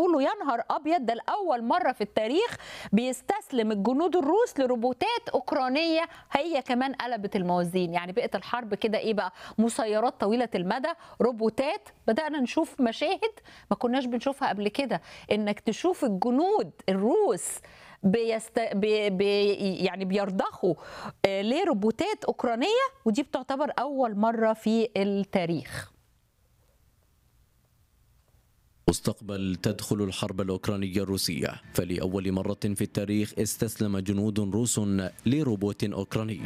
بيقولوا يا نهار ابيض ده لاول مره في التاريخ بيستسلم الجنود الروس لروبوتات اوكرانيه هي كمان قلبت الموازين يعني بقت الحرب كده ايه بقى مسيرات طويله المدى روبوتات بدانا نشوف مشاهد ما كناش بنشوفها قبل كده انك تشوف الجنود الروس بيست... بي... بي... يعني بيرضخوا آه، لروبوتات اوكرانيه ودي بتعتبر اول مره في التاريخ مستقبل تدخل الحرب الأوكرانية الروسية فلأول مرة في التاريخ استسلم جنود روس لروبوت أوكراني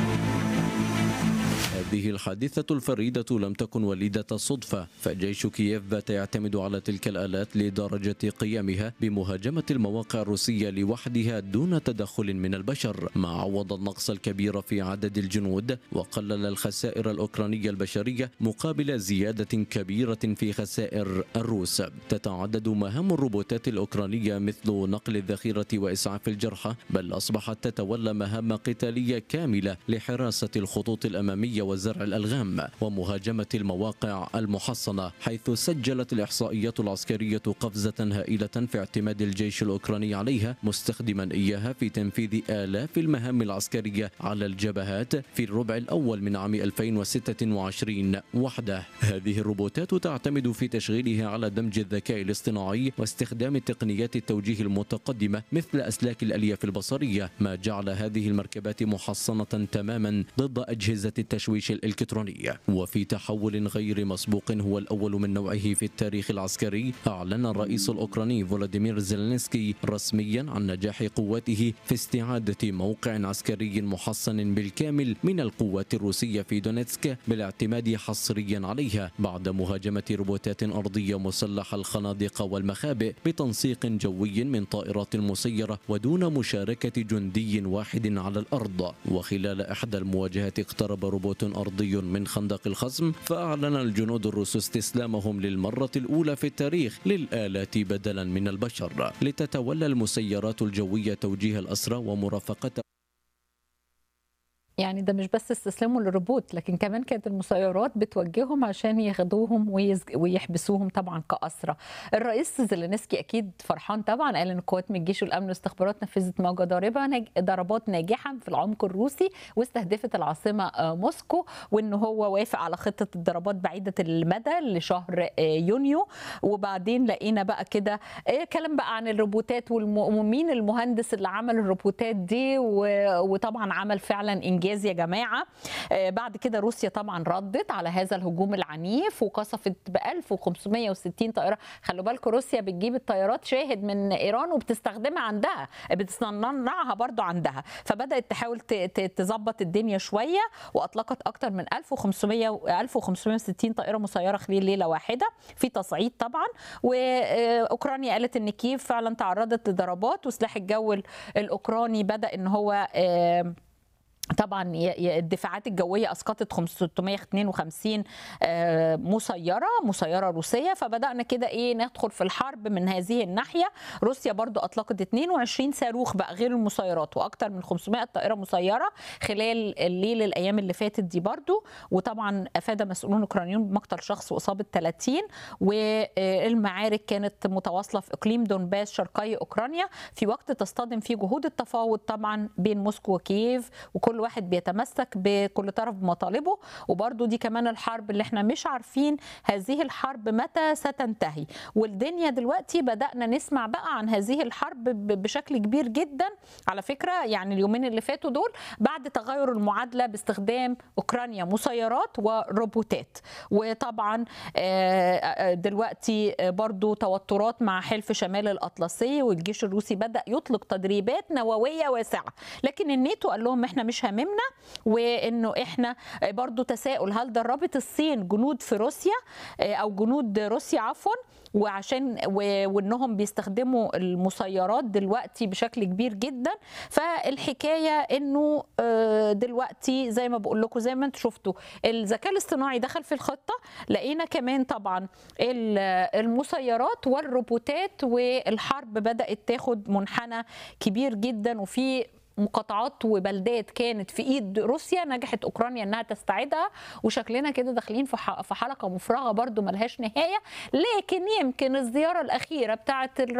هذه الحادثة الفريدة لم تكن وليدة صدفة فجيش كييف بات يعتمد على تلك الآلات لدرجة قيامها بمهاجمة المواقع الروسية لوحدها دون تدخل من البشر ما عوض النقص الكبير في عدد الجنود وقلل الخسائر الأوكرانية البشرية مقابل زيادة كبيرة في خسائر الروس تتعدد مهام الروبوتات الأوكرانية مثل نقل الذخيرة وإسعاف الجرحى بل أصبحت تتولى مهام قتالية كاملة لحراسة الخطوط الأمامية وزرع الألغام ومهاجمة المواقع المحصنة حيث سجلت الإحصائيات العسكرية قفزة هائلة في اعتماد الجيش الأوكراني عليها مستخدما إياها في تنفيذ آلاف المهام العسكرية على الجبهات في الربع الأول من عام 2026 وحده هذه الروبوتات تعتمد في تشغيلها على دمج الذكاء الاصطناعي واستخدام تقنيات التوجيه المتقدمة مثل أسلاك الألياف البصرية ما جعل هذه المركبات محصنة تماما ضد أجهزة التشويش الإلكتروني وفي تحول غير مسبوق هو الأول من نوعه في التاريخ العسكري أعلن الرئيس الأوكراني فولاديمير زيلينسكي رسميا عن نجاح قواته في استعادة موقع عسكري محصن بالكامل من القوات الروسية في دونيتسك بالاعتماد حصريا عليها بعد مهاجمة روبوتات أرضية مسلحة الخنادق والمخابئ بتنسيق جوي من طائرات مسيرة ودون مشاركة جندي واحد على الأرض وخلال إحدى المواجهات اقترب روبوت أرضي من خندق الخصم فأعلن الجنود الروس استسلامهم للمرة الأولى في التاريخ للآلات بدلا من البشر لتتولى المسيرات الجوية توجيه الأسرى ومرافقة يعني ده مش بس استسلاموا للروبوت لكن كمان كانت المسيرات بتوجههم عشان ياخدوهم ويز... ويحبسوهم طبعا كأسرى الرئيس زيلينسكي اكيد فرحان طبعا قال ان قوات من الجيش والامن والاستخبارات نفذت موجة ضاربة نج... ضربات ناجحة في العمق الروسي واستهدفت العاصمة آه، موسكو وان هو وافق على خطة الضربات بعيدة المدى لشهر آه، يونيو وبعدين لقينا بقى كده آه، كلام بقى عن الروبوتات والم... ومين المهندس اللي عمل الروبوتات دي و... وطبعا عمل فعلا انجاز يا جماعه آه، بعد كده روسيا طبعا ردت على هذا الهجوم العنيف وقصفت ب 1560 طائره خلوا بالكم روسيا بتجيب الطيارات شاهد من ايران وبتستخدمها عندها بتصنعها برضو عندها فبدات تحاول ت- ت- تظبط الدنيا شويه واطلقت اكثر من 1500 و 1560 طائره مسيره خلال ليله واحده في تصعيد طبعا واوكرانيا قالت ان كييف فعلا تعرضت لضربات وسلاح الجو الاوكراني بدا ان هو آه، طبعا ي- ي- الدفاعات الجويه اسقطت 552 آه، مسيره مسيره روسيه فبدانا كده ايه ندخل في الحرب من هذه الناحيه روسيا برضو اطلقت 22 صاروخ بقى غير المسيرات واكثر من 500 طائره مسيره خلال الليل الايام اللي فاتت دي برضو وطبعا افاد مسؤولون اوكرانيون بمقتل شخص واصابه 30 والمعارك كانت متواصله في اقليم دونباس شرقي اوكرانيا في وقت تصطدم فيه جهود التفاوض طبعا بين موسكو وكييف وكل واحد بيتمسك بكل طرف بمطالبه وبرضو دي كمان الحرب اللي احنا مش عارفين هذه الحرب متى ستنتهي والدنيا دلوقتي بدأنا نسمع بقى عن هذه الحرب ب- بشكل كبير جدا على فكرة يعني اليومين اللي فاتوا دول بعد تغير المعادلة باستخدام أوكرانيا مسيرات وروبوتات وطبعا آه، آه، دلوقتي آه، برضو توترات مع حلف شمال الأطلسي والجيش الروسي بدأ يطلق تدريبات نووية واسعة لكن الناتو قال لهم احنا مش هاممنا وانه احنا برضو تساؤل هل دربت الصين جنود في روسيا آه، او جنود روسيا عفوا وعشان و- وانهم بيستخدموا المسيرات دلوقتي بشكل كبير جدا فالحكايه انه آه، دلوقتي زي ما بقول لكم زي ما انتم شفتوا الذكاء الاصطناعي دخل في الخطه لقينا كمان طبعا ال- المسيرات والروبوتات والحرب بدات تاخد منحنى كبير جدا وفي مقاطعات وبلدات كانت في ايد روسيا نجحت اوكرانيا انها تستعيدها وشكلنا كده داخلين في ح- في حلقه مفرغه برضو ملهاش نهايه لكن يمكن الزياره الاخيره بتاعه